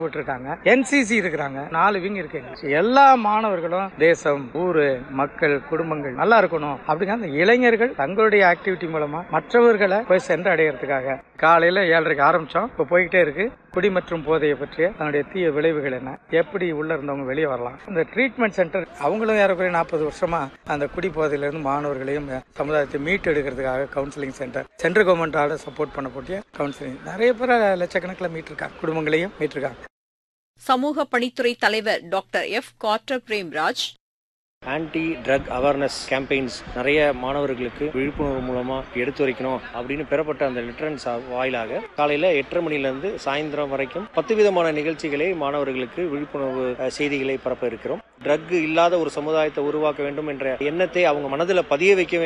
விட்டுருக்காங்க என்சிசி இருக்கிறாங்க நாலு விங் இருக்கு எல்லா மாணவர்களும் தேசம் ஊரு மக்கள் குடும்பங்கள் நல்லா இருக்கணும் அப்படிங்க அந்த இளைஞர்கள் தங்களுடைய ஆக்டிவிட்டி மூலமா மற்றவர்களை போய் சென்று அடையறதுக்காக காலையில ஏழரைக்கு ஆரம்பிச்சோம் இப்போ போய்கிட்டே இருக்கு குடி மற்றும் போதையை பற்றிய அதனுடைய தீய விளைவுகள் என்ன எப்படி உள்ள இருந்தவங்க வெளியே வரலாம் இந்த ட்ரீட்மெண்ட் சென்டர் அவங்களும் ஏறக்குறைய நாற்பது வருஷமா அந்த குடி போதையில இருந்து மாணவர்களையும் சமுதாயத்தை மீட்டு எடுக்கிறதுக்காக கவுன்சிலிங் சென்டர் சென்ட்ரல் கவர்மெண்டால சப்போர்ட் பண்ணக்கூடிய கவுன்சிலிங் நிறைய பேர் லட்சக்கணக்கில் மீட்டிருக்காங்க குடும்பங்களையும் மீட்டிருக்காங்க சமூக பணித்துறை தலைவர் doctor F Carter Premraj anti drug awareness campaigns நிறைய மாணவர்களுக்கு விழிப்புணர்வு மூலமா எடுத்துரைக்கணும் அப்படின்னு பெறப்பட்ட அந்த லிட்டரன்ஸ் வாயிலாக காலையில எட்டரை மணில இருந்து சாயந்தரம் வரைக்கும் பத்து விதமான நிகழ்ச்சிகளை மாணவர்களுக்கு விழிப்புணர்வு அஹ், செய்திகளை பரப்ப இருக்கிறோம் ட்ரக் இல்லாத ஒரு சமுதாயத்தை உருவாக்க வேண்டும் என்ற எண்ணத்தை அவங்க மனதில் பதிய வைக்க வேண்டும்